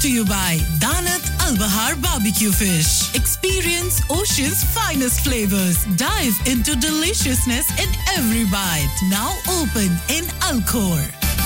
to you by Danat Al Bahar Barbecue Fish. Experience Ocean's finest flavors. Dive into deliciousness in every bite. Now open in Alcor.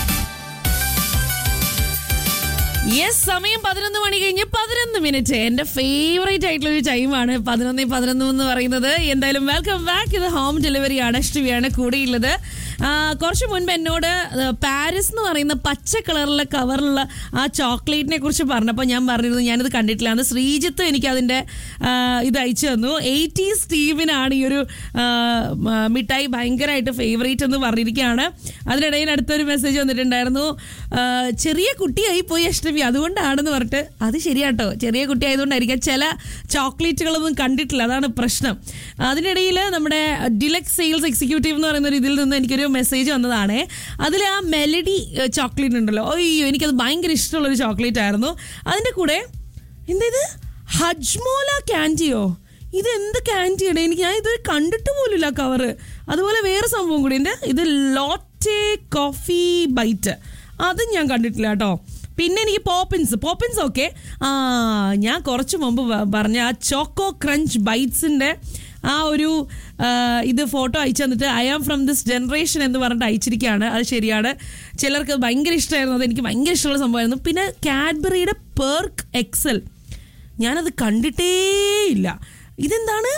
Yes സമയം പതിനൊന്ന് മണി കഴിഞ്ഞ് പതിനൊന്ന് minute എന്റെ favourite ആയിട്ടുള്ള ഒരു ടൈമാണ് പതിനൊന്ന് പതിനൊന്ന് എന്ന് പറയുന്നത് എന്തായാലും വെൽക്കം ബാക്ക് ഇത് ഹോം ഡെലിവറി ആണ് അഷ്ടമിയാണ് കൂടെയുള്ളത് ആ, കുറച്ച് മുൻപ് എന്നോട് പാരീസ് എന്ന് പറയുന്ന പച്ച കളറിലെ കവറിലുള്ള ആ ചോക്ലേറ്റിനെ കുറിച്ച് പറഞ്ഞപ്പോൾ ഞാൻ പറഞ്ഞിരുന്നു ഞാനിത് കണ്ടിട്ടില്ല അന്ന് ശ്രീജിത്ത് എനിക്ക് അതിന്റെ ആ, ഇത് അയച്ചു തന്നു എയ്റ്റി സ്റ്റീവിനാണ് ഈ ഒരു ആ, മ- മിഠായി ഭയങ്കരമായിട്ട് ഫേവറേറ്റ് എന്ന് പറഞ്ഞിരിക്കുകയാണ് അതിനിടയിൽ അടുത്തൊരു മെസ്സേജ് വന്നിട്ടുണ്ടായിരുന്നു ആ, ചെറിയ കുട്ടിയായി പോയി അഷ്ടമി അതുകൊണ്ടാണെന്ന് പറഞ്ഞിട്ട് അത് ശരിയാട്ടോ ചെറിയ കുട്ടി ആയതുകൊണ്ടായിരിക്കാം ചില ചോക്ലേറ്റുകളൊന്നും കണ്ടിട്ടില്ല അതാണ് പ്രശ്നം അതിനിടയിൽ നമ്മുടെ ഡിലക്സ് സെയിൽസ് എക്സിക്യൂട്ടീവ് എന്ന് പറയുന്ന ഒരു ഇതിൽ നിന്ന് എനിക്കൊരു മെസ്സേജ് വന്നതാണ് അതിൽ ആ മെലഡി ചോക്ലേറ്റ് ഉണ്ടല്ലോ അയ്യോ എനിക്കത് ഭയങ്കര ഇഷ്ടമുള്ള ഒരു ചോക്ലേറ്റ് ആയിരുന്നു അതിൻ്റെ കൂടെ എന്താ ഇത് ഹജ്മോല ക്യാൻഡിയോ ഇത് എന്ത് ക്യാൻഡിയാണ് എനിക്ക് ഞാൻ ഇത് കണ്ടിട്ട് പോലില്ല കവറ് അതുപോലെ വേറെ സംഭവം കൂടി ഉണ്ട് ഇത് ലോറ്റെ കോഫി ബൈറ്റ് അതും ഞാൻ കണ്ടിട്ടില്ല കേട്ടോ പിന്നെ എനിക്ക് പോപ്പിൻസ് പോപ്പിൻസ് ഓക്കെ ആ ഞാൻ കുറച്ച് മുമ്പ് പ- പറഞ്ഞ ആ ചോക്കോ ക്രഞ്ച് ബൈറ്റ്സിന്റെ ആ ഒരു ആ, ഇത് ഫോട്ടോ അയച്ചു തന്നിട്ട് I am from this generation എന്ന് പറഞ്ഞിട്ട് അയച്ചിരിക്കുകയാണ് അത് ശരിയാണ് ചിലർക്ക് ഭയങ്കര ഇഷ്ടമായിരുന്നു അത് എനിക്ക് ഭയങ്കര ഇഷ്ടമുള്ള സംഭവമായിരുന്നു പിന്നെ കാഡ്ബറിയുടെ പേർക്ക് എക്സൽ ഞാനത് കണ്ടിട്ടേ ഇല്ല ഇതെന്താണ്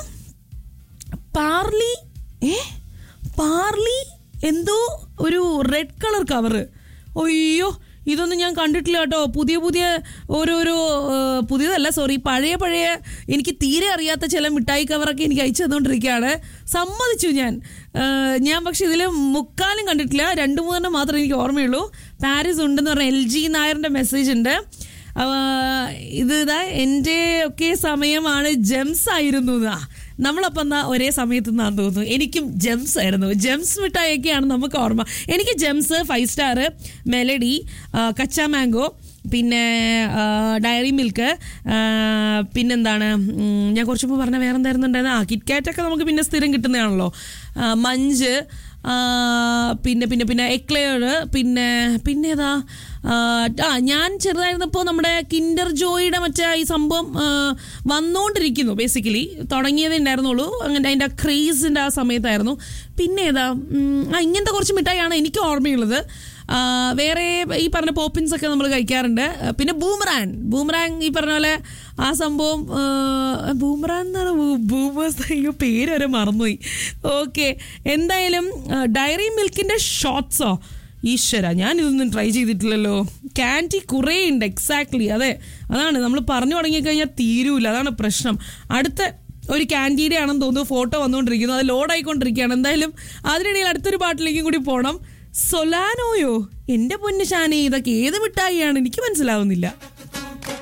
പാർലി ഏ പാർലി എന്തോ ഒരു റെഡ് കളർ കവറ് അയ്യോ ഇതൊന്നും ഞാൻ കണ്ടിട്ടില്ല കേട്ടോ പുതിയ പുതിയ ഓരോരോ ആ, പുതിയതല്ല സോറി പഴയ പഴയ എനിക്ക് തീരെ അറിയാത്ത ചില മിഠായി കവറൊക്കെ എനിക്ക് അയച്ചു തന്നുകൊണ്ടിരിക്കുകയാണ് സമ്മതിച്ചു ഞാൻ ആ, ഞാൻ പക്ഷെ ഇതിൽ മുക്കാലും കണ്ടിട്ടില്ല രണ്ട് മൂന്നെണ്ണം മാത്രമേ എനിക്ക് ഓർമ്മയുള്ളൂ പാരീസ് ഉണ്ടെന്ന് പറഞ്ഞ എൽ ജി നായറിൻ്റെ മെസ്സേജ് ഉണ്ട് ആ, ഇത് ഇതാ എൻ്റെ ഒക്കെ സമയമാണ് ജെംസ് ആയിരുന്നു എന്നാ നമ്മളപ്പം എന്നാ ഒരേ സമയത്ത് നിന്നാന്ന് തോന്നുന്നു എനിക്കും ജെംസ് ആയിരുന്നു ജെംസ് മിഠായിയൊക്കെയാണ് നമുക്ക് ഓർമ്മ എനിക്ക് ജെംസ് ഫൈവ് സ്റ്റാർ മെലഡി ആ, കച്ച മാംഗോ പിന്നെ ആ, ഡയറി മിൽക്ക് ആ, പിന്നെന്താണ് ഉം, ഞാൻ കുറച്ച് മുമ്പ് പറഞ്ഞ വേറെ എന്തായിരുന്നു ഉണ്ടായിരുന്നത് ആ കിറ്റ്കാറ്റൊക്കെ നമുക്ക് പിന്നെ സ്ഥിരം കിട്ടുന്നതാണല്ലോ ആ, മഞ്ച് ആ, പിന്നെ പിന്നെ പിന്നെ എക്ലെയർ പിന്നെ പിന്നെ ഏതാ ആ, ആ ഞാൻ ചെറുതായിരുന്നപ്പോൾ നമ്മുടെ കിൻഡർ ജോയിയുടെ മറ്റേ ഈ സംഭവം ആ, വന്നുകൊണ്ടിരിക്കുന്നു ബേസിക്കലി തുടങ്ങിയതേ ഉണ്ടായിരുന്നുള്ളൂ അങ്ങനെ അതിൻ്റെ ക്രേസിൻ്റെ ആ സമയത്തായിരുന്നു പിന്നെ ഏതാ ഉം, ആ ഇങ്ങനത്തെ കുറച്ച് മിഠായിയാണ് എനിക്ക് ഓർമ്മയുള്ളത് ആ, വേറെ ഈ പറഞ്ഞ പോപ്പിൻസ് ഒക്കെ നമ്മൾ കഴിക്കാറുണ്ട് ആ, പിന്നെ ബൂമറാൻ ബൂമറാൻ ഈ പറഞ്ഞ പോലെ ആ സംഭവം ആ, ബൂമറാൻ എന്നാണ് ബൂമേഴ്സ് അയ്യോ പേര് വരെ മറന്നുപോയി ഓക്കെ എന്തായാലും ആ, ഡയറി മിൽക്കിന്റെ ഷോർട്സോ ഈശ്വര ഞാൻ ഇതൊന്നും ട്രൈ ചെയ്തിട്ടില്ലല്ലോ ക്യാൻറ്റി കുറേ ഉണ്ട് എക്സാക്ട്ലി അതെ അതാണ് നമ്മൾ പറഞ്ഞു തുടങ്ങിക്കഴിഞ്ഞാൽ തീരൂല അതാണ് പ്രശ്നം അടുത്ത ഒരു ക്യാൻറ്റീൻ്റെ ആണെന്ന് തോന്നുന്നു ഫോട്ടോ വന്നുകൊണ്ടിരിക്കുന്നു അത് ലോഡ് ആയിക്കൊണ്ടിരിക്കുകയാണ് എന്തായാലും അതിനിടയിൽ അടുത്തൊരു പാട്ടിലേക്കും കൂടി പോകണം സൊലാനോയോ എൻ്റെ പൊന്നു ഷാനി ഇതൊക്കെ ഏത് മിഠായിയാണ് എനിക്ക് മനസ്സിലാവുന്നില്ല